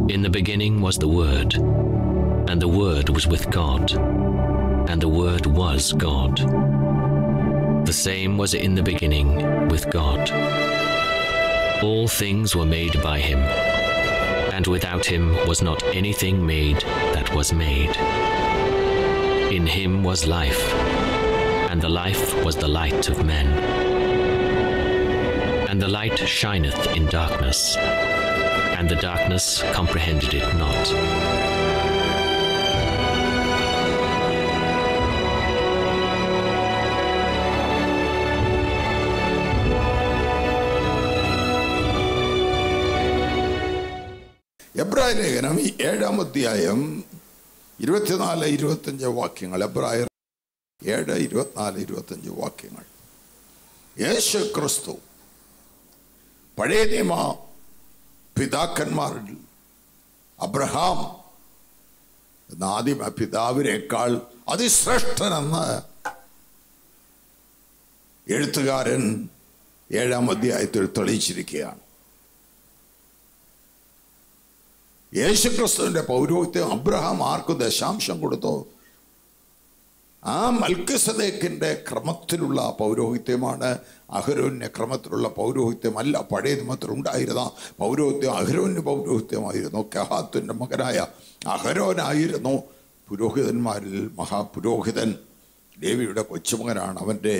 In the beginning was the Word, and the Word was with God, and the Word was God. The same was in the beginning with God. All things were made by him, and without him was not anything made that was made. In him was life, and the life was the light of men. And the light shineth in darkness, and the darkness comprehended it not. എബ്രായ ലേഖനം ഈ ഏഴാം അധ്യായം ഇരുപത്തിനാല് ഇരുപത്തഞ്ച് വാക്യങ്ങൾ എബ്രായർ ഏഴ് ഇരുപത്തിനാല് ഇരുപത്തഞ്ച് വാക്യങ്ങൾ യേശു ക്രിസ്തു പഴയ നിയമ പിതാക്കന്മാരിൽ അബ്രഹാം എന്ന ആദിമ പിതാവിനേക്കാൾ അതിശ്രേഷ്ഠനെന്ന് എഴുത്തുകാരൻ ഏഴാം അധ്യായത്തിൽ തെളിയിച്ചിരിക്കുകയാണ് യേശുക്രിസ്തുവിന്റെ പൗരോഹിത്യം അബ്രഹാം ആർക്ക് ദശാംശം കൊടുത്തോ ആ മൽക്കസദേക്കിന്റെ ക്രമത്തിലുള്ള പൗരോഹിത്യമാണ് അഹരോന്യ ക്രമത്തിലുള്ള പൗരോഹിത്യമല്ല പഴയ നിയമത്തിൽ ഉണ്ടായിരുന്ന പൗരോഹിത്യം അഹരോന്യ പൗരോഹിത്യമായിരുന്നു കഹാത്തിന്റെ മകനായ അഹരോനായിരുന്നു പുരോഹിതന്മാരിൽ മഹാപുരോഹിതൻ ദേവിയുടെ കൊച്ചുമകനാണ് അവൻ്റെ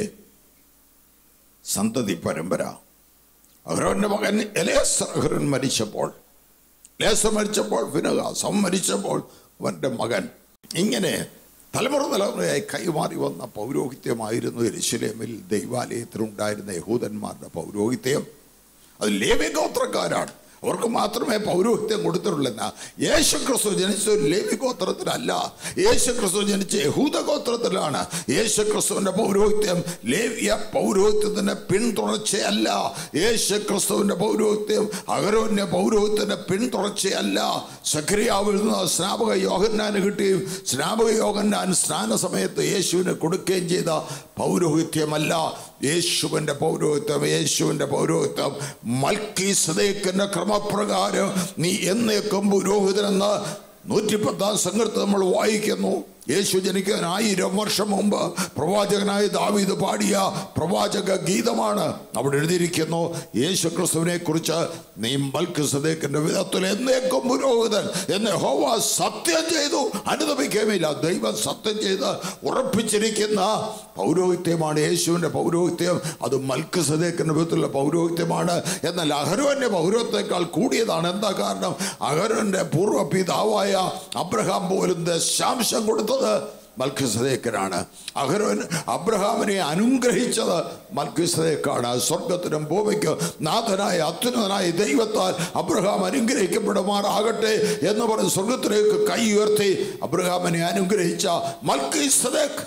സന്തതി പരമ്പര അഹരോന്റെ മകൻ എലേസർ അഹരോൻ മരിച്ചപ്പോൾ ലേസർ മരിച്ചപ്പോൾ ഫിനഹാസം മരിച്ചപ്പോൾ അവൻ്റെ മകൻ ഇങ്ങനെ തലമുറ തലമുറയായി കൈമാറി വന്ന പൗരോഹിത്യമായിരുന്നു എരുശലേമിൽ ദൈവാലയത്തിലുണ്ടായിരുന്ന യഹൂദന്മാരുടെ പൗരോഹിത്യം അത് ലേവ്യ ഗോത്രക്കാരാണ് അവർക്ക് മാത്രമേ പൗരോഹിത്യം കൊടുത്തിട്ടുള്ളെന്ന യേശു ക്രിസ്തു ജനിച്ച ഒരു ലേവി ഗോത്രത്തിലല്ല യേശു ക്രിസ്തു ജനിച്ച യഹൂദ ഗോത്രത്തിലാണ് യേശു ക്രിസ്തുവിന്റെ പൗരോഹിത്യം ലേവ്യ പൗരോഹിത്യത്തിന്റെ പിന്തുടർച്ചയല്ല യേശു ക്രിസ്തുവിന്റെ പൗരോഹിത്യം അഗരോന്യ പൗരോഹിത്യത്തിന്റെ പിന്തുടർച്ചയല്ല സക്രിയാവിൽ നിന്ന് സ്നാപക യോഹന്നാന് കിട്ടുകയും സ്നാപക യോഹന്നാൻ സ്നാന സമയത്ത് യേശുവിന് കൊടുക്കുകയും ചെയ്ത പൗരോഹിത്യമല്ല യേശുവിൻ്റെ പൗരോഹിത്യം യേശുവിൻ്റെ പൗരോഹിത്യം മൽക്കി സദേക്കിൻ്റെ ക്രമപ്രകാരം നീ എന്നേക്കും പുരോഹിതനെന്ന് നൂറ്റിപ്പത്താം സംഘത്തിൽ നമ്മൾ വായിക്കുന്നു യേശു ജനിക്കാൻ ആയിരം വർഷം മുമ്പ് പ്രവാചകനായ ദാവീദ് പാടിയ പ്രവാചക ഗീതമാണ് അവിടെ എഴുതിയിരിക്കുന്നു യേശു ക്രിസ്തുവിനെ കുറിച്ച് നീ മൽക്ക് സദേക്കിന്റെ വിധത്തിൽ എന്നേക്കും പുരോഹിതൻ എന്ന് ഹോവ സത്യം ചെയ്തു അനുദപിക്കുകയുമില്ല ദൈവം സത്യം ചെയ്ത് ഉറപ്പിച്ചിരിക്കുന്ന പൗരോഹിത്യമാണ് യേശുവിൻ്റെ പൗരോഹിത്യം അത് മൽക്ക് സദേക്കിന്റെ വിധത്തിലുള്ള പൗരോഹിത്യമാണ് എന്നാൽ അഹരോന്റെ പൗരോഹിത്യത്തെക്കാൾ കൂടിയതാണ് എന്താ കാരണം അഹരോന്റെ പൂർവ്വ പിതാവായ അബ്രഹാം പോലും ദശാംശം കൊടുത്തത് മൽക്കിസദേക്കനാണ് അഹരോൻ അബ്രഹാമിനെ അനുഗ്രഹിച്ചത് മൽക്കിസദേക്കാണ് സ്വർഗത്തിനും ഭൂമിക്കും നാഥനായ അത്യുന്നതനായ ദൈവത്താൽ അബ്രഹാം അനുഗ്രഹിക്കപ്പെടുമാറാകട്ടെ എന്ന് പറഞ്ഞ് സ്വർഗത്തിലേക്ക് കൈ ഉയർത്തി അബ്രഹാമിനെ അനുഗ്രഹിച്ച മൽക്കിസദേക്ക്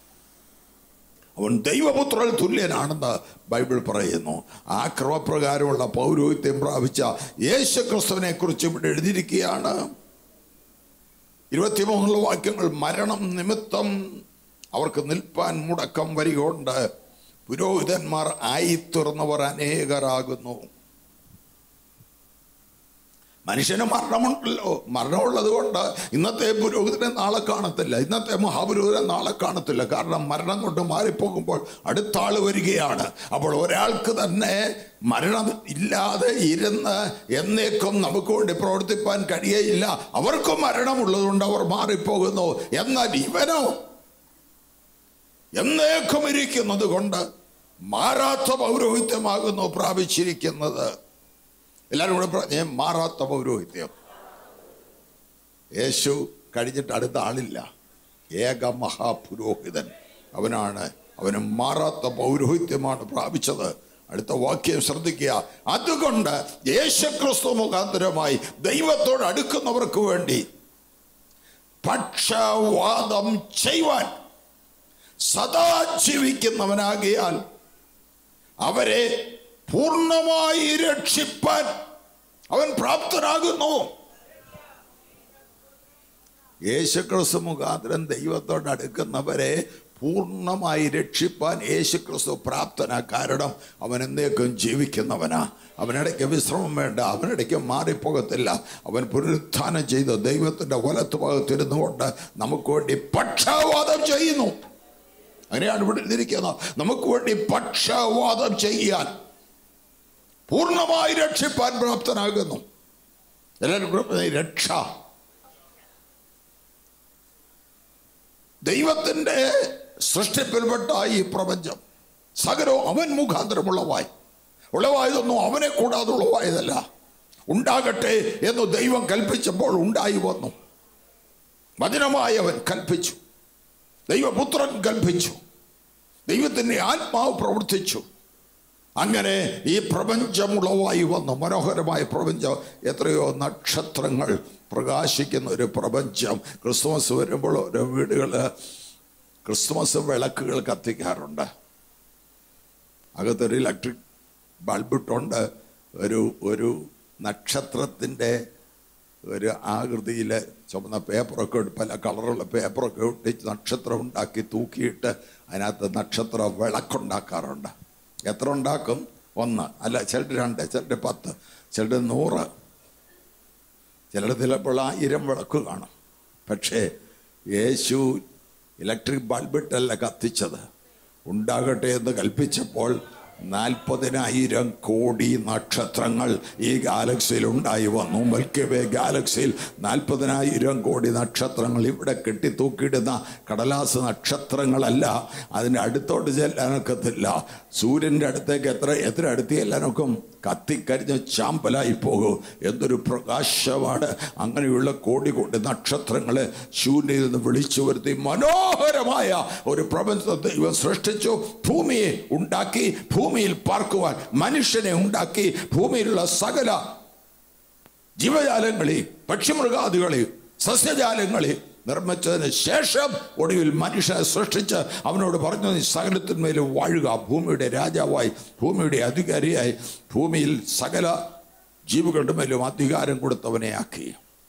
അവൻ ദൈവപുത്രൻ തുല്യനാണെന്ന് ബൈബിൾ പറയുന്നു ആ ക്രമപ്രകാരമുള്ള പൗരോഹിത്യം പ്രാപിച്ച യേശു ക്രിസ്തുവിനെ കുറിച്ച് ഇവിടെ എഴുതിയിരിക്കുകയാണ് ഇരുപത്തിമൂന്നുള്ള വാക്യങ്ങൾ മരണം നിമിത്തം അവർക്ക് നിൽപ്പാൻ മുടക്കം വരികൊണ്ട് പുരോഹിതന്മാർ ആയിത്തീർന്നവർ അനേകരാകുന്നു മനുഷ്യന് മരണമുണ്ടല്ലോ മരണമുള്ളത് കൊണ്ട് ഇന്നത്തെ പുരോഹിതനെ നാളെ കാണത്തില്ല ഇന്നത്തെ മഹാപുരോഹിതനെ നാളെ കാണത്തില്ല കാരണം മരണം കൊണ്ട് മാറിപ്പോകുമ്പോൾ അടുത്ത ആൾ വരികയാണ് അപ്പോൾ ഒരാൾക്ക് തന്നെ മരണം ഇല്ലാതെ ഇരുന്ന് എന്നേക്കും നമുക്ക് വേണ്ടി പ്രവർത്തിപ്പാൻ കഴിയയില്ല അവർക്കും മരണമുള്ളതുകൊണ്ട് അവർ മാറിപ്പോകുന്നു എന്നാൽ ഇവനോ എന്നേക്കും ഇരിക്കുന്നത് കൊണ്ട് മാറാത്ത പൗരോഹിത്യമാകുന്നു പ്രാപിച്ചിരിക്കുന്നത് എല്ലാവരും കൂടെ പറഞ്ഞേ മാറാത്ത പൗരോഹിത്യം യേശു കഴിഞ്ഞിട്ട് അടുത്ത ആളില്ല ഏക മഹാപുരോഹിതൻ അവനാണ് അവന് മാറാത്ത പൗരോഹിത്യമാണ് പ്രാപിച്ചത് അടുത്ത വാക്യം ശ്രദ്ധിക്കുക അതുകൊണ്ട് യേശുക്രിസ്തു മുഖാന്തരമായി ദൈവത്തോട് അടുക്കുന്നവർക്ക് വേണ്ടി പക്ഷവാദം ചെയ്യുവാൻ സദാ ജീവിക്കുന്നവനാകിയാൽ അവരെ പൂർണ്ണമായി രക്ഷിപ്പാൻ അവൻ പ്രാപ്തനാകുന്നു യേശുക്രിസ്തു മുഖാന്തരം ദൈവത്തോട് അടുക്കുന്നവരെ പൂർണ്ണമായി രക്ഷിപ്പാൻ യേശു ക്രിസ്തു പ്രാപ്തനാ കാരണം അവൻ എന്നേക്കും ജീവിക്കുന്നവനാ അവനിടയ്ക്ക് വിശ്രമം വേണ്ട അവനിടയ്ക്ക് മാറിപ്പോകത്തില്ല അവൻ പുനരുത്ഥാനം ചെയ്ത് ദൈവത്തിൻ്റെ വലത്ത് ഭാഗത്തിരുന്നു കൊണ്ട് നമുക്ക് വേണ്ടി പക്ഷവാദം ചെയ്യുന്നു അങ്ങനെയാണ് ഇവിടെ എഴുതിയിരിക്കുന്നത് നമുക്ക് വേണ്ടി പക്ഷവാദം ചെയ്യാൻ പൂർണ്ണമായി രക്ഷിപ്പാൻ പ്രാപ്തനാകുന്നു എല്ലാവരും കൂടെ പറഞ്ഞേ, രക്ഷ ദൈവത്തിൻ്റെ സൃഷ്ടിപ്പിൽപ്പെട്ട ഈ പ്രപഞ്ചം സകലവും അവൻ മുഖാന്തരമുള്ളവായി ഉളവായതൊന്നും അവനെ കൂടാതെ ഉളവായതല്ല ഉണ്ടാകട്ടെ എന്ന് ദൈവം കൽപ്പിച്ചപ്പോൾ ഉണ്ടായി വന്നു വചനമായി അവൻ കൽപ്പിച്ചു ദൈവപുത്രൻ കൽപ്പിച്ചു ദൈവത്തിൻ്റെ ആത്മാവ് പ്രവർത്തിച്ചു അങ്ങനെ ഈ പ്രപഞ്ചം ഉളവായി വന്നു മനോഹരമായ പ്രപഞ്ചം എത്രയോ നക്ഷത്രങ്ങൾ പ്രകാശിക്കുന്ന ഒരു പ്രപഞ്ചം ക്രിസ്മസ് വരുമ്പോൾ ഓരോ വീടുകൾ ക്രിസ്മസ് വിളക്കുകൾ കത്തിക്കാറുണ്ട് അകത്തൊരു ഇലക്ട്രിക് ബൾബിട്ടുണ്ട് ഒരു ഒരു നക്ഷത്രത്തിൻ്റെ ഒരു ആകൃതിയിൽ ചുമന്ന പേപ്പറൊക്കെ ഇട്ട് പല കളറുള്ള പേപ്പറൊക്കെ ഒട്ടിച്ച് നക്ഷത്രം ഉണ്ടാക്കി തൂക്കിയിട്ട് അതിനകത്ത് നക്ഷത്ര വിളക്കുണ്ടാക്കാറുണ്ട് എത്ര ഉണ്ടാക്കും ഒന്ന് അല്ല ചിലർ രണ്ട് ചിലർ പത്ത് ചിലർ നൂറ് ചിലർ ചിലപ്പോൾ ആയിരം വിളക്ക് കാണും പക്ഷേ യേശു ഇലക്ട്രിക് ബൾബിട്ടല്ല കത്തിച്ചത് ഉണ്ടാകട്ടെ എന്ന് കൽപ്പിച്ചപ്പോൾ നാൽപ്പതിനായിരം കോടി നക്ഷത്രങ്ങൾ ഈ ഗാലക്സിയിൽ ഉണ്ടായി വന്നു മൽക്കവേ ഗാലക്സിയിൽ നാൽപ്പതിനായിരം കോടി നക്ഷത്രങ്ങൾ ഇവിടെ കെട്ടിത്തൂക്കിയിടുന്ന കടലാസ് നക്ഷത്രങ്ങളല്ല അതിൻ്റെ അടുത്തോട്ട് ചെല്ലാനൊക്കത്തില്ല സൂര്യൻ്റെ അടുത്തേക്ക് എത്ര എത്ര അടുത്ത് ചെല്ലാനൊക്കും കത്തിക്കരിഞ്ഞ് ചാമ്പലായി പോകും എന്തൊരു പ്രകാശമാണ് അങ്ങനെയുള്ള കോടി കോടി നക്ഷത്രങ്ങളെ ശൂന്യയിൽ നിന്ന് വിളിച്ചു വരുത്തി മനോഹരമായ ഒരു പ്രപഞ്ചത്തെ ദൈവം സൃഷ്ടിച്ചു ഭൂമിയെ ഉണ്ടാക്കി ഭൂമിയിൽ പാർക്കുവാൻ മനുഷ്യനെ ഉണ്ടാക്കി ഭൂമിയിലുള്ള സകല ജീവജാലങ്ങളെ പക്ഷിമൃഗാദികളെ സസ്യജാലങ്ങളെ നിർമ്മിച്ചതിന് ശേഷം ഒടുവിൽ മനുഷ്യനെ സൃഷ്ടിച്ച് അവനോട് പറഞ്ഞു നീ സകലത്തിന്മേൽ വാഴുക ഭൂമിയുടെ രാജാവായി ഭൂമിയുടെ അധികാരിയായി ഭൂമിയിൽ സകല ജീവികളുടെ മേലും അധികാരം കൊടുത്തവനെ ആക്കി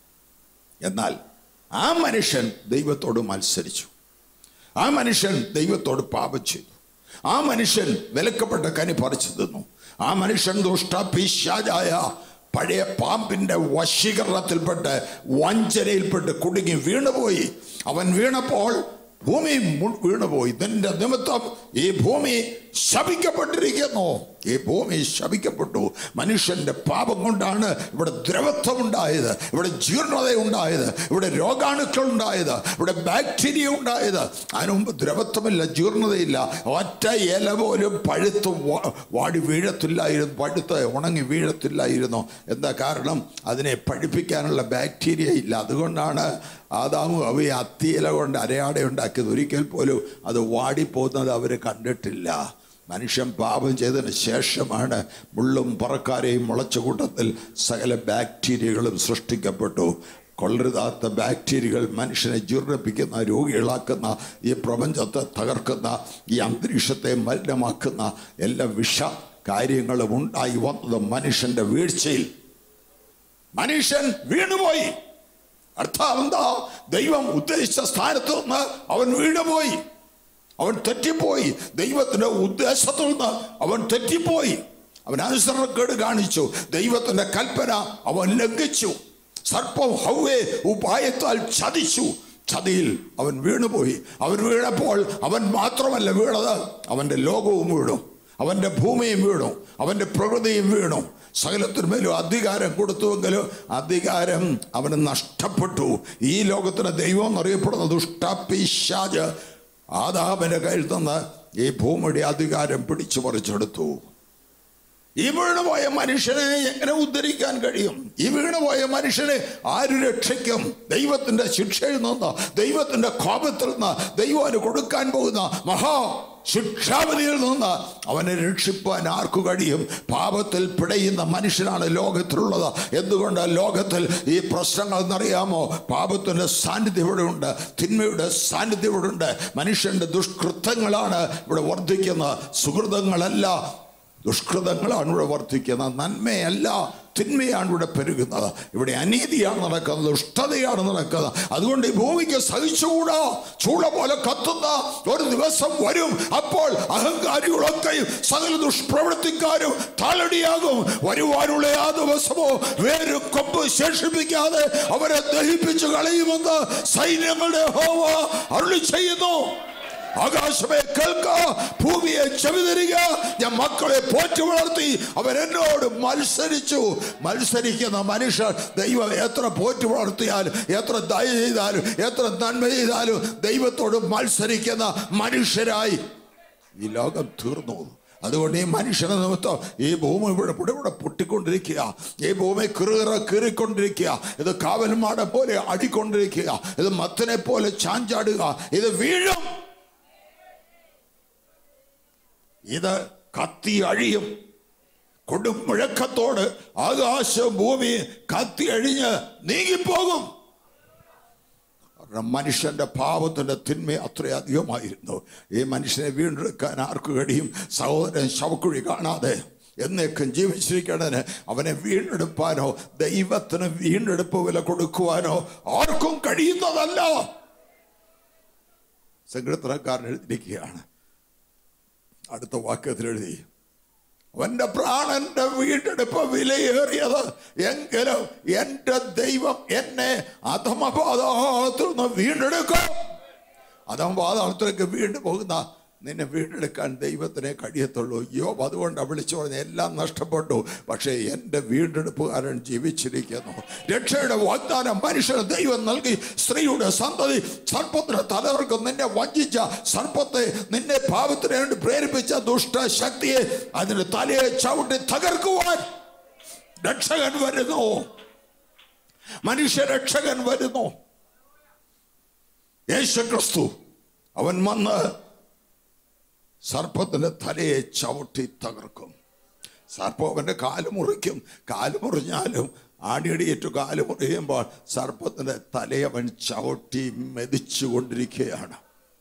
എന്നാൽ ആ മനുഷ്യൻ ദൈവത്തോട് മത്സരിച്ചു ആ മനുഷ്യൻ ദൈവത്തോട് പാപം ചെയ്തു ആ മനുഷ്യൻ വിലക്കപ്പെട്ട കനി പറിച്ചു തിന്നു ആ മനുഷ്യൻ ദുഷ്ട പിശാചായ പഴയ പാമ്പിന്റെ വശീകരണത്തിൽപ്പെട്ട് വഞ്ചനയിൽപ്പെട്ട് കുടുങ്ങി വീണുപോയി അവൻ വീണപ്പോൾ ഭൂമി മു- വീണുപോയി ഇതിന്റെ നിമിത്തം ഈ ഭൂമി ശപിക്കപ്പെട്ടിരിക്കുന്നു ഈ ഭൂമി ശപിക്കപ്പെട്ടു മനുഷ്യന്റെ പാപം കൊണ്ടാണ് ഇവിടെ ദ്രവത്വം ഉണ്ടായത് ഇവിടെ ജീർണത ഉണ്ടായത് ഇവിടെ രോഗാണുക്കൾ ഉണ്ടായത് ഇവിടെ ബാക്ടീരിയ ഉണ്ടായത് അതിനു മുമ്പ് ദ്രവത്വമില്ല ജീർണതയില്ല ഒറ്റ ഇല പോലും പഴുത്ത് വാ- വാടി വീഴത്തില്ലായിരുന്നു പഴുത്ത് ഉണങ്ങി വീഴത്തില്ലായിരുന്നു എന്താ കാരണം അതിനെ പഴിപ്പിക്കാനുള്ള ബാക്ടീരിയ ഇല്ല അതുകൊണ്ടാണ് ആദാമും അവ അത്തിയില കൊണ്ട് അരയാട ഉണ്ടാക്കിയത് ഒരിക്കൽ പോലും അത് വാടിപ്പോകുന്നത് അവർ കണ്ടിട്ടില്ല മനുഷ്യൻ പാപം ചെയ്തതിന് ശേഷമാണ് മുള്ളും പറക്കാരെയും മുളച്ച കൂട്ടത്തിൽ സകല ബാക്ടീരിയകളും സൃഷ്ടിക്കപ്പെട്ടു കൊള്ളരുതാത്ത ബാക്ടീരിയകൾ മനുഷ്യനെ ജീർണിപ്പിക്കുന്ന രോഗികളാക്കുന്ന ഈ പ്രപഞ്ചത്തെ തകർക്കുന്ന ഈ അന്തരീക്ഷത്തെ മലിനമാക്കുന്ന എല്ലാ വിഷ കാര്യങ്ങളും ഉണ്ടായി വന്നത് മനുഷ്യന്റെ വീഴ്ചയിൽ മനുഷ്യൻ വീണുപോയി അർത്ഥം എന്താ ദൈവം ഉദ്ദേശിച്ച സ്ഥാനത്ത് നിന്ന് അവൻ വീണുപോയി അവൻ തെറ്റിപ്പോയി ദൈവത്തിന്റെ ഉദ്ദേശത്തിൽ നിന്ന് അവൻ തെറ്റിപ്പോയി അവൻ അനുസരണക്കേട് കാണിച്ചു ദൈവത്തിന്റെ കൽപ്പന അവൻ ലംഘിച്ചു സർപ്പം ഹൗവെ ഉപായത്താൽ ചതിച്ചു ചതിയിൽ അവൻ വീണുപോയി അവൻ വീണപ്പോൾ അവൻ മാത്രമല്ല വീണത് അവന്റെ ലോകവും വീണു അവന്റെ ഭൂമിയും വീണു അവന്റെ പ്രകൃതിയും വീണു സകലത്തിന്മേലും അധികാരം കൊടുത്തുവെങ്കിലും അധികാരം അവന് നഷ്ടപ്പെട്ടു ഈ ലോകത്തിന് ദൈവം എന്നറിയപ്പെടുന്ന ദുഷ്ടപിശാജ് ആദാമിന്റെ കയ്യിൽ നിന്ന് ഈ ഭൂമിയുടെ അധികാരം പിടിച്ചു പറിച്ചെടുത്തു ഈ വീണുപോയ മനുഷ്യനെ എങ്ങനെ ഉദ്ധരിക്കാൻ കഴിയും ഈ വീണുപോയ മനുഷ്യനെ ആര് രക്ഷിക്കും ദൈവത്തിന്റെ ശിക്ഷയിൽ നിന്ന് ദൈവത്തിന്റെ കോപത്തിൽ നിന്ന് ദൈവം അവന് കൊടുക്കാൻ പോകുന്ന മഹാ ശിക്ഷാവധിയിൽ നിന്ന് അവനെ രക്ഷിപ്പാൻ ആർക്കു കഴിയും പാപത്തിൽ പിടയുന്ന മനുഷ്യനാണ് ലോകത്തിലുള്ളത് എന്തുകൊണ്ട് ലോകത്തിൽ ഈ പ്രശ്നങ്ങൾ എന്നറിയാമോ പാപത്തിൻ്റെ സാന്നിധ്യം ഇവിടെ ഉണ്ട് തിന്മയുടെ സാന്നിധ്യം ഇവിടെ ഉണ്ട് മനുഷ്യന്റെ ദുഷ്കൃത്യങ്ങളാണ് ഇവിടെ വർദ്ധിക്കുന്നത് സുഹൃതങ്ങളല്ല ദുഷ്കൃതങ്ങളാണ് ഇവിടെ വർദ്ധിക്കുന്നത് നന്മയല്ല തിന്മയാണ് ഇവിടെ പെരുകുന്നത് ഇവിടെ അനീതിയാണ് നടക്കുന്നത് ദുഷ്ടതയാണ് നടക്കുന്നത് അതുകൊണ്ട് ഈ ഭൂമിക്ക് സഹിച്ചുകൂടാ ചൂള പോലെ കത്തുന്ന ഒരു ദിവസം വരും അപ്പോൾ അഹങ്കാരികളൊക്കെയും സകല ദുഷ്പ്രവൃത്തിക്കാരും താളടിയാകും വരുവാനുള്ള ആ ദിവസമോ വേര് കൊമ്പ് ശേഷിപ്പിക്കാതെ അവരെ ദഹിപ്പിച്ചു കളയുമെന്ന് സൈന്യങ്ങളുടെ ഹോവ അരുളി ചെയ്യുന്നു ആകാശമേ കേൾക്ക ഭൂമിയെ ചെവിതരിക ഞാൻ മക്കളെ പോറ്റി വളർത്തി അവരെന്നോട് മത്സരിച്ചു മത്സരിക്കുന്ന മനുഷ്യർ ദൈവം എത്ര പോറ്റി വളർത്തിയാലും എത്ര ദയ ചെയ്താലും എത്ര നന്മ ചെയ്താലും ദൈവത്തോട് മത്സരിക്കുന്ന മനുഷ്യരായി ഈ ലോകം തീർന്നു അതുകൊണ്ട് ഈ മനുഷ്യനെ നിമിത്തം ഈ ഭൂമി ഇവിടെ ഇവിടെ ഇവിടെ പൊട്ടിക്കൊണ്ടിരിക്കുക ഈ ഭൂമി കീറുകിറ കീറിക്കൊണ്ടിരിക്കുക ഇത് കാവൽമാടെ പോലെ അടിക്കൊണ്ടിരിക്കുക ഇത് മത്തനെ പോലെ ചാഞ്ചാടുക ഇത് വീഴും ഇത് കത്തി അഴിയും കൊടും മുഴക്കത്തോട് ആകാശം ഭൂമി കത്തി അഴിഞ്ഞ് നീങ്ങിപ്പോകും കാരണം മനുഷ്യന്റെ പാപത്തിന്റെ തിന്മ അത്രയധികമായിരുന്നു ഈ മനുഷ്യനെ വീണ്ടെടുക്കാൻ ആർക്കു കഴിയും സഹോദരൻ ശവക്കുഴി കാണാതെ എന്നേക്കും ജീവിച്ചിരിക്കണതിന് അവനെ വീണ്ടെടുപ്പാനോ ദൈവത്തിന് വീണ്ടെടുപ്പ് വില കൊടുക്കുവാനോ ആർക്കും കഴിയുന്നതല്ല സങ്കീർത്തനക്കാരൻ എഴുതിയിരിക്കുകയാണ് അടുത്ത വാക്യത്തിൽ എഴുതി അവന്റെ പ്രാണന്റെ വീണ്ടെടുപ്പ് വിലയേറിയത് എങ്കിലും എൻ്റെ ദൈവം എന്നെ അധമപാതാളത്തിൽ നിന്ന് വീണ്ടെടുക്കും അധമപാതാളത്തിലേക്ക് വീണ്ടും പോകുന്ന നിന്നെ വീണ്ടെടുക്കാൻ ദൈവത്തിനെ കഴിയത്തുള്ളൂ യോബ് അതുകൊണ്ട് വിളിച്ചു പറഞ്ഞ എല്ലാം നഷ്ടപ്പെട്ടു പക്ഷേ എൻ്റെ വീണ്ടെടുപ്പുകാരൻ ജീവിച്ചിരിക്കുന്നു രക്ഷയുടെ വാഗ്ദാനം മനുഷ്യന് ദൈവം നൽകി സ്ത്രീയുടെ സന്തതി സർപ്പത്തിന് തലവർക്ക് നിന്നെ വഞ്ചിച്ച സർപ്പത്തെ നിന്നെ പാപത്തിന് വേണ്ടി പ്രേരിപ്പിച്ച ദുഷ്ട ശക്തിയെ അതിന് തലയെ ചവിട്ടി തകർക്കുവാൻ രക്ഷകൻ വരുന്നു മനുഷ്യ രക്ഷകൻ വരുന്നു യേശു ക്രിസ്തു അവൻ വന്ന് സർപ്പത്തിന്റെ തലയെ ചവിട്ടി തകർക്കും സർപ്പം അവന്റെ കാല് മുറിക്കും കാല് മുറിഞ്ഞാലും ആടിയടിയേറ്റു കാല് മുറിയുമ്പോൾ സർപ്പത്തിന്റെ തലയെ അവൻ ചവിട്ടി മെതിച്ചു കൊണ്ടിരിക്കുകയാണ്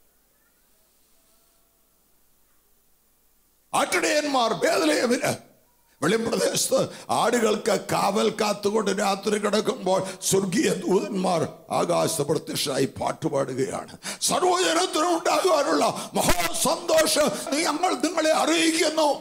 ആട്ടിടയന്മാർ ഭേദലയമില്ല വെളിപ്രദേശത്ത് ആടുകൾക്ക് കാവൽ കാത്തുകൊണ്ട് രാത്രി കിടക്കുമ്പോൾ സ്വർഗീയ ദൂതന്മാർ ആകാശ പ്രത്യക്ഷമായി പാട്ടുപാടുകയാണ് സർവജനത്തിനും ഉണ്ടാകുവാനുള്ള മഹാസന്തോഷം ഞങ്ങൾ നിങ്ങളെ അറിയിക്കുന്നു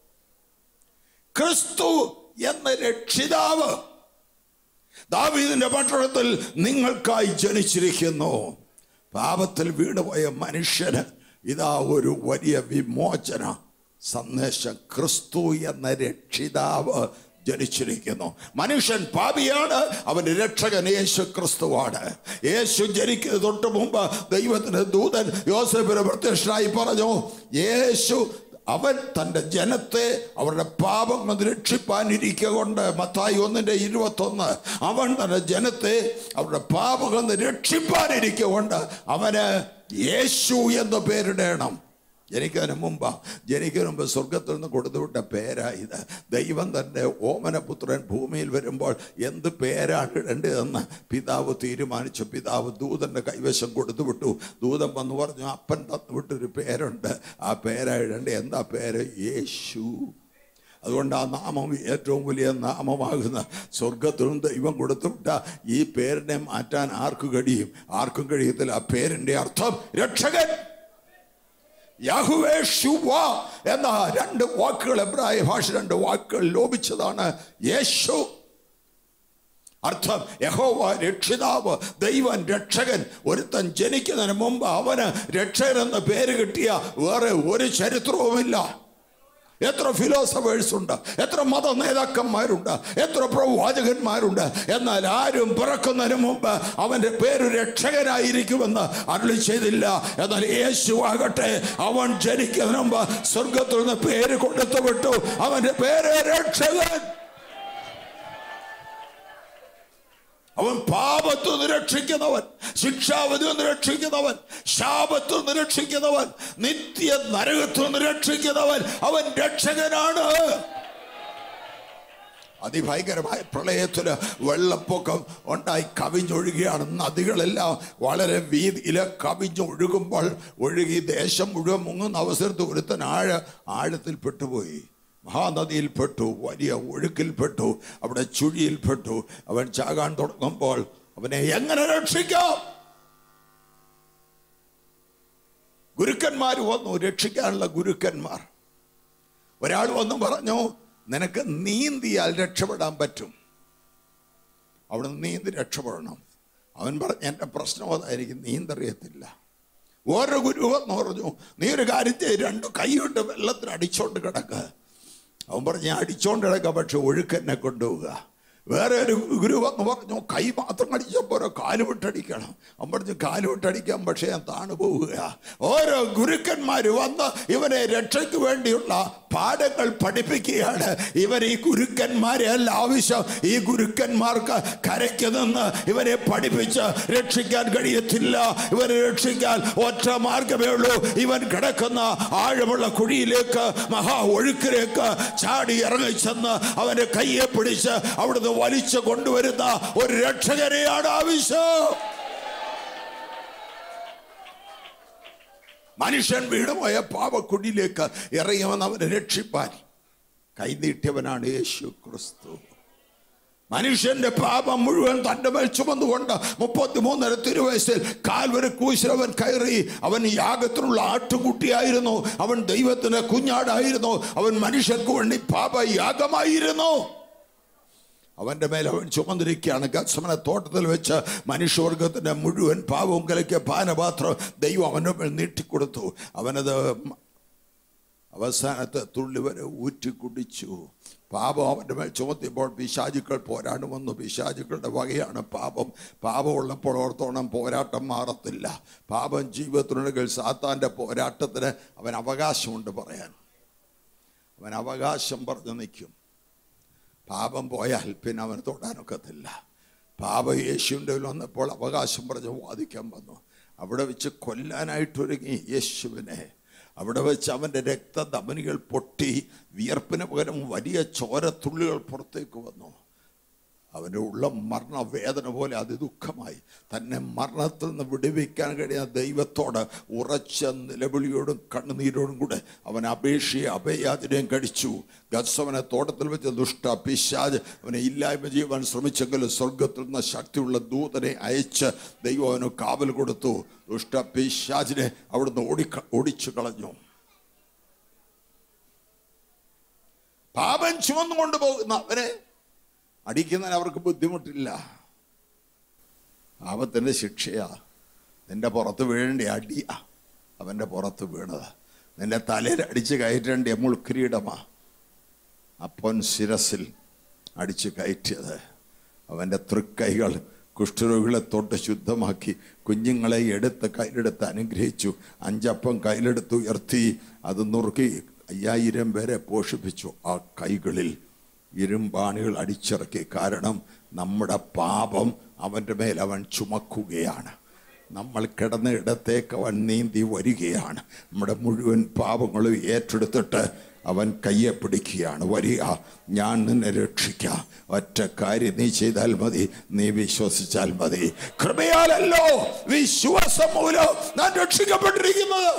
ക്രിസ്തു എന്ന രക്ഷിതാവ് ദാവീദിന്റെ പട്ടണത്തിൽ നിങ്ങൾക്കായി ജനിച്ചിരിക്കുന്നു പാപത്തിൽ വീണുപോയ മനുഷ്യന് ഇതാ ഒരു വലിയ വിമോചന സന്ദേശം ക്രിസ്തു എന്ന രക്ഷിതാവ് ജനിച്ചിരിക്കുന്നു മനുഷ്യൻ പാപിയാണ് അവന്റെ രക്ഷകൻ യേശു ക്രിസ്തുവാണ് യേശു ജനിക്കുന്നത് തൊട്ട് മുമ്പ് ദൈവത്തിന്റെ ദൂതൻ യോസഫിന് പ്രത്യക്ഷനായി പറഞ്ഞു യേശു അവൻ തൻ്റെ ജനത്തെ അവരുടെ പാപങ്ങൾ രക്ഷിപ്പാനിരിക്കുക കൊണ്ട് മത്തായി ഒന്നിൻ്റെ ഇരുപത്തൊന്ന് അവൻ തൻ്റെ ജനത്തെ അവരുടെ പാപങ്ങൾ രക്ഷിപ്പാനിരിക്കുക കൊണ്ട് അവന് യേശു എന്ന് പേരിടണം ജനിക്കുന്നതിന് മുമ്പ് ജനിക്കുന്നതിന് മുമ്പ് സ്വർഗത്തിൽ നിന്ന് കൊടുത്തുവിട്ട പേരാ ഇത് ദൈവം തൻ്റെ ഓമനപുത്രൻ ഭൂമിയിൽ വരുമ്പോൾ എന്ത് പേരാണ് ഇടേണ്ടതെന്ന് പിതാവ് തീരുമാനിച്ചു പിതാവ് ദൂതൻ്റെ കൈവശം കൊടുത്തു വിട്ടു ദൂതൻ വന്ന് പറഞ്ഞു അപ്പൻ തന്നു വിട്ടൊരു പേരുണ്ട് ആ പേരാ ഇടേണ്ടത് എന്താ പേര് യേശു അതുകൊണ്ട് ആ നാമം ഏറ്റവും വലിയ നാമമാകുന്ന സ്വർഗത്തിനും ദൈവം കൊടുത്തുവിട്ട ഈ പേരിനെ മാറ്റാൻ ആർക്കു കഴിയും ആർക്കും കഴിയത്തില്ല ആ പേരിൻ്റെ അർത്ഥം രക്ഷകൻ യാഹുവേ ഷുവ എന്ന രണ്ട് വാക്കുകൾ എബ്രായ ഭാഷ രണ്ട് വാക്കുകൾ ലോപിച്ചതാണ് യേശു അർത്ഥം യഹോവ രക്ഷിതാവ് ദൈവൻ രക്ഷകൻ ഒരുത്തൻ ജനിക്കുന്നതിന് മുമ്പ് അവന് രക്ഷകൻ എന്ന പേര് കിട്ടിയ വേറെ ഒരു ചരിത്രവുമില്ല എത്ര ഫിലോസഫേഴ്സ് ഉണ്ട് എത്ര മത നേതാക്കന്മാരുണ്ട് എത്ര പ്രവാചകന്മാരുണ്ട് എന്നാൽ ആരും പിറക്കുന്നതിന് മുമ്പ് അവന്റെ പേര് രക്ഷകനായിരിക്കുമെന്ന് അരുളി ചെയ്തില്ല എന്നാൽ യേശു ആകട്ടെ അവൻ ജനിക്കുന്നതിന് മുമ്പ് സ്വർഗത്തിൽ നിന്ന് പേര് കൊടുത്തു വിട്ടു അവന്റെ പേര് രക്ഷകൻ അവൻ പാപത്തു നിന്ന് രക്ഷിക്കുന്നവൻ ശിക്ഷാവധി നിന്ന് രക്ഷിക്കുന്നവൻ ശാപത്തു നിന്ന് രക്ഷിക്കുന്നവൻ നിത്യ നരകത്തു നിന്ന് രക്ഷിക്കുന്നവൻ അവൻ രക്ഷകനാണ് അതിഭയങ്കരമായ പ്രളയത്തില് വെള്ളപ്പൊക്കം ഉണ്ടായി കവിഞ്ഞൊഴുകുകയാണ് നദികളെല്ലാം വളരെ വീതിയിൽ കവിഞ്ഞൊഴുകുമ്പോൾ ഒഴുകി ദേശം മുഴുവൻ മുങ്ങുന്ന അവസരത്തിൽ ഒരുത്തൻ ആഴ ആഴത്തിൽ പെട്ടുപോയി മഹാനദിയിൽപ്പെട്ടു വലിയ ഒഴുക്കിൽപ്പെട്ടു അവിടെ ചുഴിയിൽപ്പെട്ടു അവൻ ചാകാൻ തുടങ്ങുമ്പോൾ അവനെ എങ്ങനെ രക്ഷിക്കാം ഗുരുക്കന്മാർ വന്നു രക്ഷിക്കാനുള്ള ഗുരുക്കന്മാർ ഒരാൾ വന്നു പറഞ്ഞു നിനക്ക് നീന്തിയാൽ രക്ഷപ്പെടാൻ പറ്റും അവിടെ നീന്തി രക്ഷപ്പെടണം അവൻ പറഞ്ഞു എൻ്റെ പ്രശ്നം അതായിരിക്കും നീന്തറിയത്തില്ല ഓരോ ഗുരു വന്ന് പറഞ്ഞു നീ ഒരു കാര്യം ചെയ്യ് രണ്ട് കൈകൊണ്ട് വെള്ളത്തിൽ അടിച്ചോണ്ട് കിടക്ക അവൻ പറഞ്ഞു ഞാൻ അടിച്ചോണ്ട് കിടക്ക പക്ഷെ ഒഴുക്കെന്നെ കൊണ്ടുപോവുക വേറെ ഒരു ഗുരു വന്ന് പറഞ്ഞു കൈ മാത്രം അടിച്ചപ്പോൾ കാല് വിട്ടടിക്കണം അവൻ പറഞ്ഞു കാല് വിട്ടടിക്കാൻ പക്ഷേ ഞാൻ താണു പോവുക ഓരോ ഗുരുക്കന്മാർ വന്ന് ഇവനെ രക്ഷയ്ക്ക് വേണ്ടിയുള്ള പാഠങ്ങൾ പഠിപ്പിക്കുകയാണ് ഇവർ ഈ ഗുരുക്കന്മാരെ അല്ല ആവശ്യം ഈ ഗുരുക്കന്മാർക്ക് കരയ്ക്ക് നിന്ന് ഇവരെ പഠിപ്പിച്ച് രക്ഷിക്കാൻ കഴിയത്തില്ല ഇവരെ രക്ഷിക്കാൻ ഒറ്റ മാർഗമേ ഉള്ളൂ ഇവൻ കിടക്കുന്ന ആഴമുള്ള കുഴിയിലേക്ക് മഹാ ഒഴുക്കിലേക്ക് ചാടി ഇറങ്ങിച്ചെന്ന് അവന്റെ കയ്യെ പിടിച്ച് അവിടുന്ന് വലിച്ചു കൊണ്ടുവരുന്ന ഒരു രക്ഷകരെയാണ് ആവശ്യം മനുഷ്യൻ വീണുപോയ പാവക്കുടിയിലേക്ക് ഇറങ്ങിയവൻ അവനെ രക്ഷിപ്പാൻ കൈനീട്ടിയവനാണ് യേശു ക്രിസ്തു മനുഷ്യന്റെ പാപം മുഴുവൻ തന്റെ മേൽ ചുമന്നുകൊണ്ട് മുപ്പത്തിമൂന്നര തിരുവയസ്സിൽ കാൽവര കൂശിലവൻ കയറി അവൻ യാഗത്തിനുള്ള ആട്ടുകുട്ടിയായിരുന്നു അവൻ ദൈവത്തിന് കുഞ്ഞാടായിരുന്നു അവൻ മനുഷ്യർക്ക് വേണ്ടി പാപയാഗമായിരുന്നു അവന്റെ മേൽ അവൻ ചുമന്നിരിക്കുകയാണ് ഗത്സമന തോട്ടത്തിൽ വെച്ച് മനുഷ്യവർഗത്തിന്റെ മുഴുവൻ പാവവും കലക്കിയ പാനപാത്രം ദൈവം അവൻ്റെ മേൽ നീട്ടിക്കൊടുത്തു അവനത് അവസാനത്തെ തുള്ളി വരെ ഊറ്റി കുടിച്ചു പാപം അവൻ്റെ മേൽ ചുമത്തിയപ്പോൾ പിശാചുക്കൾ പോരാടും വന്നു പിശാചുക്കളുടെ വകയാണ് പാപം പാപമുള്ളപ്പോൾ ഓർത്തോണം പോരാട്ടം മാറത്തില്ല പാപം ജീവിതത്തിനുണ്ടെങ്കിൽ സാത്താൻ്റെ പോരാട്ടത്തിന് അവൻ അവകാശമുണ്ട് പറയാൻ അവൻ അവകാശം പറഞ്ഞു നിൽക്കും പാപം പോയാൽ പിന്നെ അവന് തൊടാനൊക്കത്തില്ല പാപം യേശുവിൻ്റെ വന്നപ്പോൾ അവകാശം പറഞ്ഞ് വാദിക്കാൻ വന്നു അവിടെ വെച്ച് കൊല്ലാനായിട്ടൊരുങ്ങി യേശുവിനെ അവിടെ വെച്ച് അവൻ്റെ രക്തധമനികൾ പൊട്ടി വിയർപ്പിന് പകരം വലിയ ചോരത്തുള്ളികൾ പുറത്തേക്ക് വന്നു അവൻ്റെ ഉള്ള മരണവേദന പോലെ അതിദുഃഖമായി തന്നെ മരണത്തിൽ നിന്ന് വിടുവിക്കാൻ കഴിയുന്ന ദൈവത്തോട് ഉറച്ച നിലവിളിയോടും കണ്ണുനീരോടും കൂടെ അവൻ അപേക്ഷയെ അഭയാചനയും കഴിച്ചു ഗത്സവനെ തോട്ടത്തിൽ വെച്ച് ദുഷ്ട പിശാജ് അവനെ ഇല്ലായ്മ ചെയ്യുവാൻ ശ്രമിച്ചെങ്കിലും സ്വർഗത്തിൽ നിന്ന് ശക്തിയുള്ള ദൂതനെ അയച്ച് ദൈവം അവന് കാവൽ കൊടുത്തു ദുഷ്ട പിശാജിനെ അവിടുന്ന് ഓടി ഓടിച്ചു കളഞ്ഞു പാപം ചുമന്നുകൊണ്ട് പോകുന്ന അവനെ അടിക്കുന്നതിന് അവർക്ക് ബുദ്ധിമുട്ടില്ല പാപത്തിൻ്റെ ശിക്ഷയാ നിന്റെ പുറത്ത് വീഴേണ്ട അടിയാ അവൻ്റെ പുറത്ത് വീണത് നിന്റെ തലയിൽ അടിച്ച് കയറ്റേണ്ട മുൾക്കിരീടമാ അപ്പൻ ശിരസിൽ അടിച്ച് കയറ്റിയത് അവൻ്റെ തൃക്കൈകൾ കുഷ്ഠരോഗികളെ തൊട്ട് ശുദ്ധമാക്കി കുഞ്ഞുങ്ങളെ എടുത്ത് കയ്യിലെടുത്ത് അനുഗ്രഹിച്ചു അഞ്ചപ്പം കയ്യിലെടുത്ത് ഉയർത്തി അത് നുറുക്കി അയ്യായിരം പേരെ പോഷിപ്പിച്ചു ആ കൈകളിൽ ഇരുമ്പാണികൾ അടിച്ചിറക്കി കാരണം നമ്മുടെ പാപം അവൻ്റെ മേൽ അവൻ ചുമക്കുകയാണ് നമ്മൾ കിടന്ന ഇടത്തേക്ക് അവൻ നീന്തി വരികയാണ് നമ്മുടെ മുഴുവൻ പാപങ്ങളും ഏറ്റെടുത്തിട്ട് അവൻ കയ്യെ പിടിക്കുകയാണ് വരിക ഞാൻ നിന്നെ രക്ഷിക്കാം ഒറ്റ കാര്യം നീ ചെയ്താൽ മതി നീ വിശ്വസിച്ചാൽ മതി കൃപയാലല്ലോ വിശ്വാസം മൂലം ഞാൻ രക്ഷിക്കപ്പെട്ടിരിക്കുന്നത്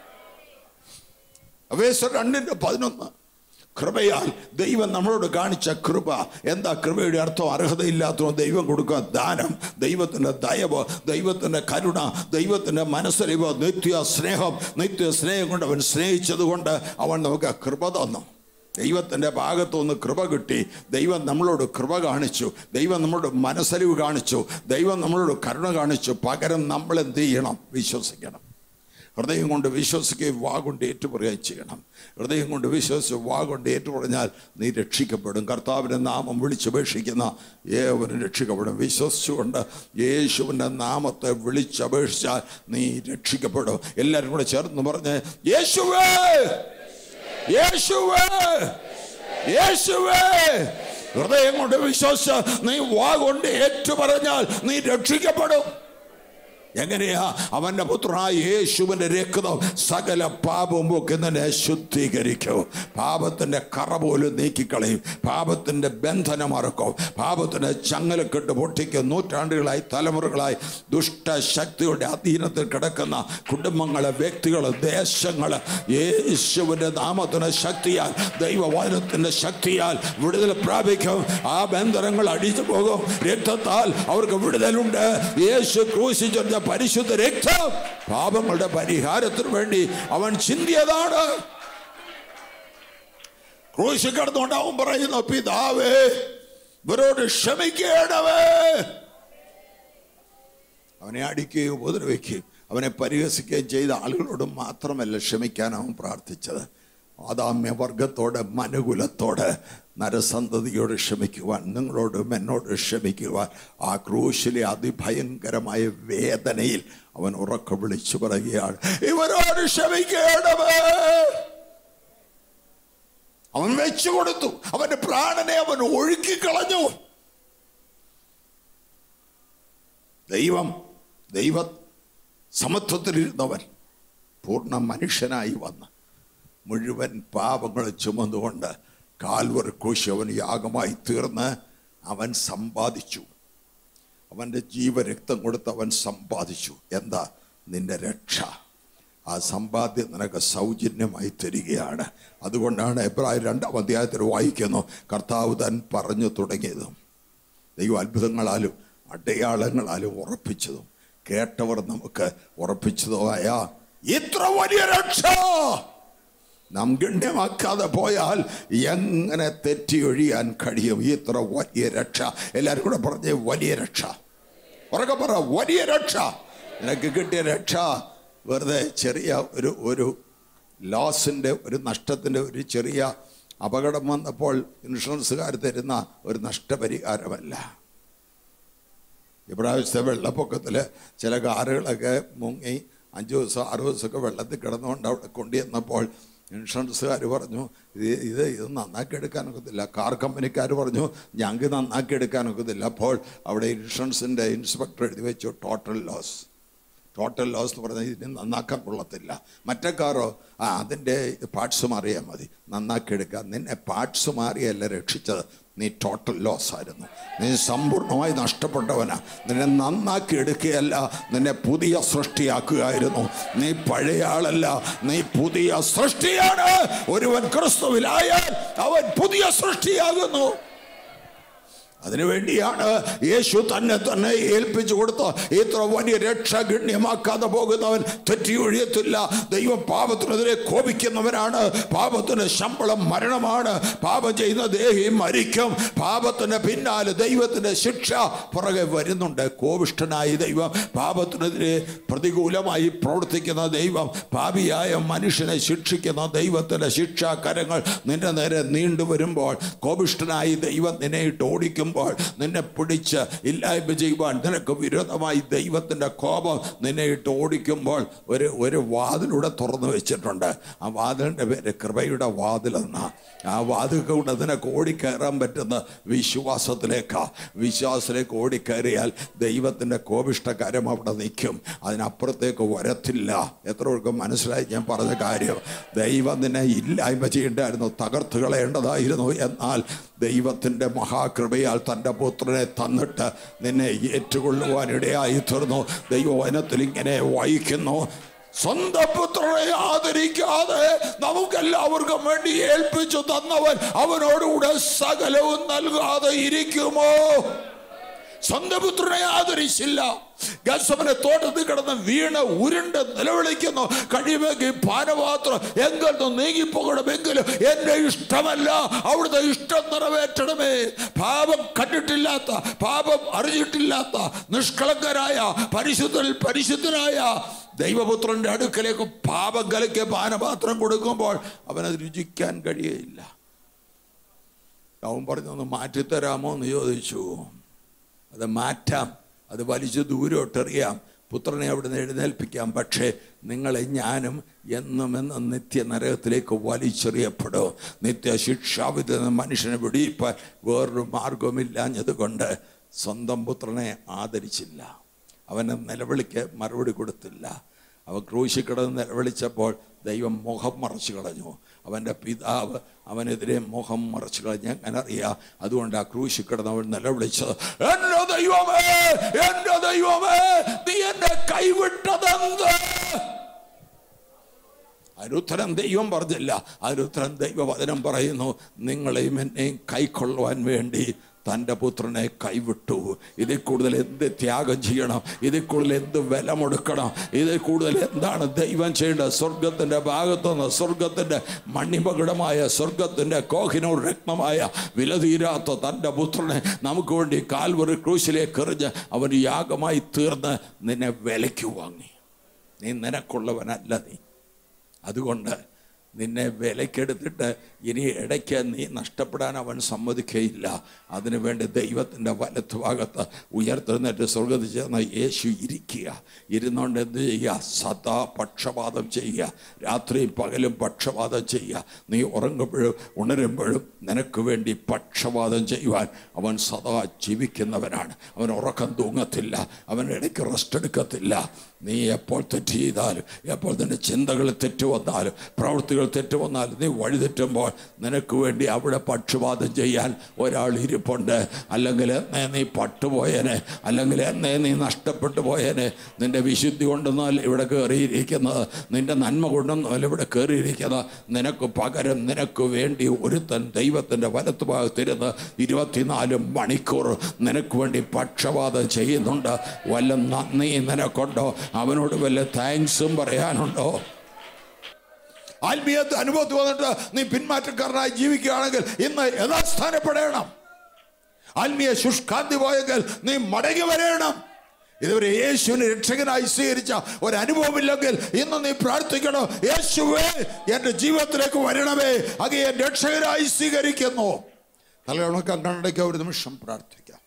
അവേശ്വർ രണ്ടിന്റെ പതിനൊന്ന് കൃപയാൽ ദൈവം നമ്മളോട് കാണിച്ച കൃപ എന്താ കൃപയുടെ അർത്ഥം അർഹതയില്ലാത്തവൻ ദൈവം കൊടുക്കുക ദാനം ദൈവത്തിൻ്റെ ദയവ് ദൈവത്തിൻ്റെ കരുണ ദൈവത്തിൻ്റെ മനസ്സറിവ് നിത്യ സ്നേഹം നിത്യ സ്നേഹം കൊണ്ട് അവൻ സ്നേഹിച്ചത് കൊണ്ട് അവൻ നമുക്ക് കൃപ തന്നു ദൈവത്തിൻ്റെ ഭാഗത്തുനിന്ന് കൃപ കിട്ടി ദൈവം നമ്മളോട് കൃപ കാണിച്ചു ദൈവം നമ്മളോട് മനസ്സറിവ് കാണിച്ചു ദൈവം നമ്മളോട് കരുണ കാണിച്ചു പകരം നമ്മൾ എന്ത് ചെയ്യണം വിശ്വസിക്കണം ഹൃദയം കൊണ്ട് വിശ്വസിക്കുകയും വാ കൊണ്ട് ഏറ്റുപറയുകയും ചെയ്യണം ഹൃദയം കൊണ്ട് വിശ്വസിച്ച് വാ കൊണ്ട് ഏറ്റുപറഞ്ഞാൽ നീ രക്ഷിക്കപ്പെടും കർത്താവിൻ്റെ നാമം വിളിച്ചപേക്ഷിക്കുന്ന ഏവനും രക്ഷിക്കപ്പെടും വിശ്വസിച്ചുകൊണ്ട് യേശുവിൻ്റെ നാമത്തെ വിളിച്ചപേക്ഷിച്ചാൽ നീ രക്ഷിക്കപ്പെടും എല്ലാവരും കൂടെ ചേർന്ന് പറഞ്ഞ് യേശുവേ യേശുവേ യേശുവേ ഹൃദയം കൊണ്ട് വിശ്വസിച്ച് നീ വാ കൊണ്ട് ഏറ്റുപറഞ്ഞാൽ നീ രക്ഷിക്കപ്പെടും എങ്ങനെയാ അവന്റെ പുത്രനായ യേശുവിന്റെ രക്തം സകല പാപവും ഒക്കെ നിന്നെ ശുദ്ധീകരിക്കും പാപത്തിന്റെ കറ പോലും നീക്കിക്കളയും പാപത്തിന്റെ ബന്ധനം മറക്കും പാപത്തിന്റെ ചങ്ങലക്കെട്ട് പൊട്ടിക്കും നൂറ്റാണ്ടുകളായി തലമുറകളായി ദുഷ്ടശക്തിയുടെ അധീനത്തിൽ കിടക്കുന്ന കുടുംബങ്ങളെ വ്യക്തികള് ദേശങ്ങള് യേശുവിന്റെ നാമത്തിന് ശക്തിയാൽ ദൈവവചനത്തിന്റെ ശക്തിയാൽ വിടുതൽ പ്രാപിക്കും ആ ബന്ധനങ്ങൾ അടിച്ചു പോകും രക്തത്താൽ അവർക്ക് വിടുതലുണ്ട് യേശു ക്രൂശിച്ചൊരിഞ്ഞ പരിശുദ്ധ രക്തം പാപങ്ങളുടെ പരിഹാരത്തിന് വേണ്ടി അവൻ ചിന്തിയതാണ് ക്രൂശി കിടന്നുകൊണ്ട് അവൻ പറയുന്നു പിതാവേ ഇവരോട് ക്ഷമിക്കേണ്ടവേ അവനെ അടിക്കുകയും ഉപദ്രവിക്കുകയും അവനെ പരിഹസിക്കുകയും ചെയ്ത ആളുകളോട് മാത്രമല്ല ക്ഷമിക്കാൻ അവൻ പ്രാർത്ഥിച്ചത് ആദാമ്യ വർഗത്തോട് മനുകുലത്തോട് നരസന്തതിയോട് ക്ഷമിക്കുവാൻ നിങ്ങളോടും എന്നോട് ക്ഷമിക്കുവാൻ ആ ക്രൂശിലെ അതിഭയങ്കരമായ വേദനയിൽ അവൻ ഉറക്കെ വിളിച്ചു പറയുകയാണ് ഇവരോട് ക്ഷമിക്കേണ്ടവേ അവൻ വെച്ചു കൊടുത്തു അവന്റെ പ്രാണനെ അവൻ ഒഴുക്കിക്കളഞ്ഞു ദൈവം ദൈവ സമത്വത്തിലിരുന്നവൻ പൂർണ്ണ മനുഷ്യനായി വന്ന് മുഴുവൻ പാപങ്ങൾ ചുമന്നുകൊണ്ട് കാൽവർ കോശി അവൻ യാഗമായി തീർന്ന് അവൻ സമ്പാദിച്ചു അവൻ്റെ ജീവരക്തം കൊടുത്ത് അവൻ സമ്പാദിച്ചു എന്താ നിന്റെ രക്ഷ ആ സമ്പാദ്യം നിനക്ക് സൗജന്യമായി തരികയാണ് അതുകൊണ്ടാണ് എബ്രാഹിം രണ്ടാം അധ്യായത്തിൽ വായിക്കുന്നു കർത്താവ് താൻ പറഞ്ഞു തുടങ്ങിയതും ദൈവം അത്ഭുതങ്ങളാലും അടയാളങ്ങളാലും ഉറപ്പിച്ചതും കേട്ടവർ നമുക്ക് ഉറപ്പിച്ചതുമായ ഇത്ര വലിയ രക്ഷ നാം ഗണ്യമാക്കാതെ പോയാൽ എങ്ങനെ തെറ്റിയൊഴിയാൻ കഴിയും ഇത്ര വലിയ രക്ഷ എല്ലാവരും കൂടെ പറഞ്ഞേ വലിയ രക്ഷ ഉറക്കെ പറ വലിയ രക്ഷ നിനക്ക് കിട്ടിയ രക്ഷ വെറുതെ ചെറിയ ഒരു ഒരു ലോസിൻ്റെ ഒരു നഷ്ടത്തിൻ്റെ ഒരു ചെറിയ അപകടം വന്നപ്പോൾ ഇൻഷുറൻസുകാർ തരുന്ന ഒരു നഷ്ടപരിഹാരമല്ല ഇപ്രാവശ്യത്തെ വെള്ളപ്പൊക്കത്തിൽ ചില കാറുകളൊക്കെ മുങ്ങി അഞ്ച് ദിവസം ആറ് ദിവസമൊക്കെ വെള്ളത്തിൽ കിടന്നുകൊണ്ട് അവിടെ കൊണ്ടുവന്നപ്പോൾ ഇൻഷുറൻസുകാർ പറഞ്ഞു ഇത് ഇത് ഇത് നന്നാക്കി എടുക്കാനൊക്കത്തില്ല കാർ കമ്പനിക്കാർ പറഞ്ഞു ഞങ്ങൾക്ക് നന്നാക്കി എടുക്കാനൊക്കത്തില്ല അപ്പോൾ അവിടെ ഇൻഷുറൻസിൻ്റെ ഇൻസ്പെക്ടർ എഴുതി വെച്ചു ടോട്ടൽ ലോസ് ടോട്ടൽ ലോസ് എന്ന് പറഞ്ഞാൽ ഇതിനെ നന്നാക്കാൻ കൊള്ളത്തില്ല മറ്റേ കാറോ ആ അതിൻ്റെ പാർട്സ് മാറിയാൽ മതി നന്നാക്കി എടുക്കാം നിന്നെ പാർട്സ് മാറിയല്ല രക്ഷിച്ചത് നീ ടോട്ടൽ ലോസ് ആയിരുന്നു നീ സമ്പൂർണ്ണമായി നഷ്ടപ്പെട്ടവനാ നിന്നെ നന്നാക്കി എടുക്കുകയല്ല നിന്നെ പുതിയ സൃഷ്ടിയാക്കുകയായിരുന്നു നീ പഴയ ആളല്ല നീ പുതിയ സൃഷ്ടിയാണ് ഒരുവൻ ക്രിസ്തുവിലായാൽ അവൻ പുതിയ സൃഷ്ടിയാകുന്നു അതിനുവേണ്ടിയാണ് യേശു തന്നെ തന്നെ ഏൽപ്പിച്ചു കൊടുത്ത ഇത്ര വലിയ രക്ഷ ഗണ്യമാക്കാതെ പോകുന്നവൻ തെറ്റി ഒഴിയത്തില്ല ദൈവം പാപത്തിനെതിരെ കോപിക്കുന്നവനാണ് പാപത്തിന് ശമ്പളം മരണമാണ് പാപം ചെയ്യുന്ന ദേഹി മരിക്കും പാപത്തിന് പിന്നാലെ ദൈവത്തിന്റെ ശിക്ഷ പുറകെ വരുന്നുണ്ട് കോപിഷ്ഠനായ ദൈവം പാപത്തിനെതിരെ പ്രതികൂലമായി പ്രവർത്തിക്കുന്ന ദൈവം പാപിയായ മനുഷ്യനെ ശിക്ഷിക്കുന്ന ദൈവത്തിന്റെ ശിക്ഷാ കരങ്ങൾ നിന്റെ നേരെ നീണ്ടുവരുമ്പോൾ കോപിഷ്ഠനായി ദൈവം നിന്നെ ഇട്ട് ഓടിക്കുമ്പോൾ നിന്നെ പിടിച്ച് ഇല്ലായ്മ ചെയ്യുവാൻ നിനക്ക് വിരോധമായി ദൈവത്തിൻ്റെ കോപം നിന്നെ ഇട്ട് ഓടിക്കുമ്പോൾ ഒരു ഒരു വാതിലൂടെ തുറന്നു വെച്ചിട്ടുണ്ട് ആ വാതിലിൻ്റെ പേര് കൃപയുടെ വാതിലെന്ന ആ വാതിലൂടെ നിനക്ക് ഓടിക്കയറാൻ പറ്റുന്ന വിശ്വാസത്തിലേക്കാ വിശ്വാസത്തിലേക്ക് ഓടിക്കയറിയാൽ ദൈവത്തിൻ്റെ കോപിഷ്ടകാരം അവിടെ നിൽക്കും അതിനപ്പുറത്തേക്ക് വരത്തില്ല എത്ര പേർക്ക് മനസ്സിലായി ഞാൻ പറഞ്ഞ കാര്യം ദൈവം നിന്നെ ഇല്ലായ്മ ചെയ്യേണ്ടായിരുന്നു തകർത്ത് കളയേണ്ടതായിരുന്നു എന്നാൽ ദൈവത്തിൻ്റെ മഹാകൃപയാൽ തൻ്റെ പുത്രനെ തന്നിട്ട് നിന്നെ ഏറ്റുകൊള്ളുവാനിടയായി തീർന്നു ദൈവവനത്തിൽ ഇങ്ങനെ വായിക്കുന്നു സ്വന്തം പുത്രനെ ആദരിക്കാതെ നമുക്കെല്ലാവർക്കും വേണ്ടി ഏൽപ്പിച്ചു തന്നവൻ അവനോടുകൂടെ സകലവും നൽകാതെ ഇരിക്കുമോ സ്വന്തം പുത്രനെ ആദരിച്ചില്ല ഗസമനെ തോട്ടത്തിൽ കിടന്ന് വീണ് ഉരുണ്ട് നിലവിളിക്കുന്നു കഴിയുമെങ്കിൽ പാനപാത്രം എങ്കിൽ നിന്ന് നീങ്ങിപ്പോകണമെങ്കിലും എന്റെ ഇഷ്ടമല്ല അവിടുത്തെ ഇഷ്ടം നിറവേറ്റണമേ പാപം കണ്ടിട്ടില്ലാത്ത പാപം അറിഞ്ഞിട്ടില്ലാത്ത നിഷ്കളങ്കരായ പരിശുദ്ധൽ പരിശുദ്ധനായ ദൈവപുത്രന്റെ അടുക്കലേക്ക് പാപം കലക്കിയ പാനപാത്രം കൊടുക്കുമ്പോൾ അവനത് രുചിക്കാൻ കഴിയയില്ല അവൻ പറഞ്ഞു ഒന്ന് മാറ്റിത്തരാമോ എന്ന് ചോദിച്ചു അത് മാറ്റാം അത് വലിച്ചു ദൂരോട്ടെറിയാം പുത്രനെ അവിടുന്ന് എഴുന്നേൽപ്പിക്കാം പക്ഷേ നിങ്ങളെ ഞാനും എന്നും എന്നും നിത്യ നരകത്തിലേക്ക് വലിച്ചെറിയപ്പെടും നിത്യ ശിക്ഷാവിധ മനുഷ്യനെ വെടിയിപ്പാൻ വേറൊരു മാർഗവുമില്ലാഞ്ഞത് കൊണ്ട് സ്വന്തം പുത്രനെ ആദരിച്ചില്ല അവന് നിലവിളിക്ക് മറുപടി കൊടുത്തില്ല അവൻ ക്രൂശി കിടന്ന് നിലവിളിച്ചപ്പോൾ ദൈവം മുഖം മറച്ചു കളഞ്ഞു അവൻ്റെ പിതാവ് അവനെതിരെ മുഖം മറച്ചു കളഞ്ഞ് അങ്ങനെ അറിയാം അതുകൊണ്ട് ആ ക്രൂശി കിടന്നവൻ നിലവിളിച്ചത് എൻ്റെ ദൈവമേ എൻ്റെ ദൈവമേ നീ എന്നെ കൈവിട്ടതെന്ത് അതിനുത്തരം ദൈവം പറഞ്ഞില്ല അതിനുത്തരം ദൈവവചനം പറയുന്നു നിങ്ങളെയും എന്നെയും കൈക്കൊള്ളുവാൻ വേണ്ടി തൻ്റെ പുത്രനെ കൈവിട്ടു ഇതിൽ കൂടുതൽ എന്ത് ത്യാഗം ചെയ്യണം ഇതിൽ കൂടുതൽ എന്ത് വില മുടക്കണം ഇതിൽ കൂടുതൽ എന്താണ് ദൈവം ചെയ്യേണ്ടത് സ്വർഗത്തിൻ്റെ ഭാഗത്തുനിന്ന് സ്വർഗത്തിൻ്റെ മണിമകുടമായ സ്വർഗത്തിൻ്റെ കോഹിനൂർ രത്നമായ വിലതീരാത്ത തൻ്റെ പുത്രനെ നമുക്ക് വേണ്ടി കാൽവറി ക്രൂശിലേക്ക് എറിഞ്ഞ് അവൻ യാഗമായി തീർന്ന് നിന്നെ വിലയ്ക്ക് വാങ്ങി നീ നിനക്കുള്ളവനല്ല നീ അതുകൊണ്ട് നിന്നെ വിലക്കെടുത്തിട്ട് ഇനി ഇടയ്ക്ക് നീ നഷ്ടപ്പെടാൻ അവൻ സമ്മതിക്കുകയില്ല അതിനുവേണ്ടി ദൈവത്തിൻ്റെ വലത്ത് ഭാഗത്ത് ഉയർത്തെഴുന്നേറ്റ് സ്വർഗത്തിൽ ചേർന്ന യേശു ഇരിക്കുക ഇരുന്നുകൊണ്ട് എന്ത് ചെയ്യുക സദാ പക്ഷപാതം ചെയ്യുക രാത്രിയും പകലും പക്ഷപാതം ചെയ്യുക നീ ഉറങ്ങുമ്പോഴും ഉണരുമ്പോഴും നിനക്ക് വേണ്ടി പക്ഷപാതം ചെയ്യുവാൻ അവൻ സദാ ജീവിക്കുന്നവനാണ് അവൻ ഉറക്കം തൂങ്ങത്തില്ല അവൻ ഇടയ്ക്ക് റെസ്റ്റ് എടുക്കത്തില്ല നീ എപ്പോൾ തെറ്റ് ചെയ്താലും എപ്പോൾ നിന്റെ ചിന്തകൾ തെറ്റ് വന്നാലും പ്രവൃത്തികൾ തെറ്റ് വന്നാലും നീ വഴിതെറ്റുമ്പോൾ നിനക്ക് വേണ്ടി അവിടെ പക്ഷപാതം ചെയ്യാൻ ഒരാൾ ഇരിപ്പുണ്ട് അല്ലെങ്കിൽ എന്നേ നീ പട്ടുപോയനെ അല്ലെങ്കിൽ എന്നേ നീ നഷ്ടപ്പെട്ടു പോയനെ നിന്റെ വിശുദ്ധി കൊണ്ടൊന്നാൽ ഇവിടെ കയറിയിരിക്കുന്നത് നിന്റെ നന്മ കൊണ്ടൊന്നാൽ ഇവിടെ കയറിയിരിക്കുന്നത് നിനക്ക് പകരം നിനക്ക് വേണ്ടി ഒരുത്തൻ ദൈവത്തിൻ്റെ വലത്ത് ഭാഗത്തിരുന്ന് ഇരുപത്തിനാല് മണിക്കൂർ നിനക്ക് വേണ്ടി പക്ഷപാതം ചെയ്യുന്നുണ്ട് വല്ല നന്ദി നിനക്കുണ്ടോ അവനോട് വല്ല താങ്ക്സും പറയാനുണ്ടോ ആത്മീയ അനുഭവത്തിൽ വന്നിട്ട് നീ പിന്മാറ്റക്കാരനായി ജീവിക്കുകയാണെങ്കിൽ ഇന്ന് യഥാസ്ഥാനപ്പെടണം ആത്മീയ ശുഷ്കാന്തി പോയെങ്കിൽ നീ മടങ്ങി വരേണം ഇതുവരെ യേശുവിനെ രക്ഷകനായി സ്വീകരിച്ച ഒരു അനുഭവമില്ലെങ്കിൽ ഇന്ന് നീ പ്രാർത്ഥിക്കണം യേശുവേ എൻ്റെ ജീവിതത്തിലേക്ക് വരണമേ അങ്ങേ രക്ഷകനായി സ്വീകരിക്കുന്നു തലകണക്കം കണ്ണടയ്ക്ക ഒരു നിമിഷം പ്രാർത്ഥിക്കാം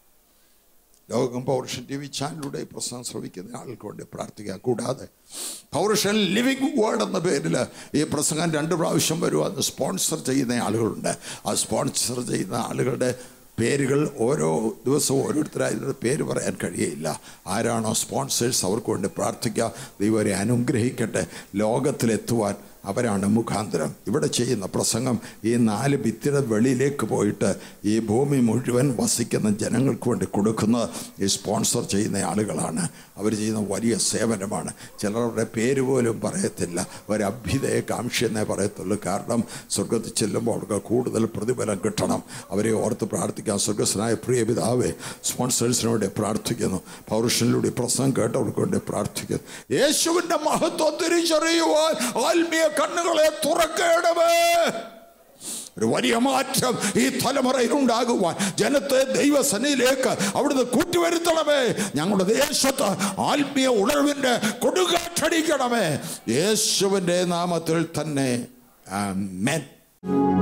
ലോകം പൗരുഷൻ ടി വി ചാനലിലൂടെ ഈ പ്രസംഗം ശ്രമിക്കുന്ന ആൾക്ക് വേണ്ടി പ്രാർത്ഥിക്കുക കൂടാതെ പൗരുഷൻ ലിവിങ് വേർഡ് എന്ന പേരിൽ ഈ പ്രസംഗം രണ്ട് പ്രാവശ്യം വരുവാന്ന് സ്പോൺസർ ചെയ്യുന്ന ആളുകളുണ്ട് ആ സ്പോൺസർ ചെയ്യുന്ന ആളുകളുടെ പേരുകൾ ഓരോ ദിവസവും ഓരോരുത്തരായതിൻ്റെ പേര് പറയാൻ കഴിയില്ല ആരാണോ സ്പോൺസേഴ്സ് അവർക്ക് വേണ്ടി പ്രാർത്ഥിക്കുക ദൈവരെ അനുഗ്രഹിക്കട്ടെ ലോകത്തിലെത്തുവാൻ അവരാണ് മുഖാന്തരം ഇവിടെ ചെയ്യുന്ന പ്രസംഗം ഈ നാല് ഭിത്തിയുടെ വെളിയിലേക്ക് പോയിട്ട് ഈ ഭൂമി മുഴുവൻ വസിക്കുന്ന ജനങ്ങൾക്ക് വേണ്ടി കൊടുക്കുന്നത് ഈ സ്പോൺസർ ചെയ്യുന്ന ആളുകളാണ് അവർ ചെയ്യുന്ന വലിയ സേവനമാണ് ചിലരുടെ പേര് പോലും പറയത്തില്ല ഒരു അഭ്യുദയ കാംക്ഷി എന്നേ പറയത്തുള്ളൂ കാരണം സ്വർഗത്തിൽ ചെല്ലുമ്പോൾ അവർക്ക് കൂടുതൽ പ്രതിഫലം കിട്ടണം അവരെ ഓർത്ത് പ്രാർത്ഥിക്കാൻ സ്വർഗസ്വനായ പ്രിയ പിതാവെ സ്പോൺസേഴ്സിനോട് പ്രാർത്ഥിക്കുന്നു പൗരുഷനിലൂടെ പ്രസംഗം കേട്ടവർക്ക് വേണ്ടി പ്രാർത്ഥിക്കുന്നു യേശുവിൻ്റെ മഹത്വം തിരിച്ചറിയുവാൻ ആത്മീയ കണ്ണുകളെ തുറക്കേണമേ ഒരു വലിയ മാറ്റം ഈ തലമുറയിൽ ഉണ്ടാകുവാൻ ജനത്തെ ദൈവസനയിലേക്ക് അവിടുന്ന് കൂട്ടിവരുത്തണമേ ഞങ്ങളുടെ ദേശത്ത് ആത്മീയ ഉണർവിൻ്റെ കൊടുകാറ്റടിക്കണമേ യേശുവിൻ്റെ നാമത്തിൽ തന്നെ ആമേൻ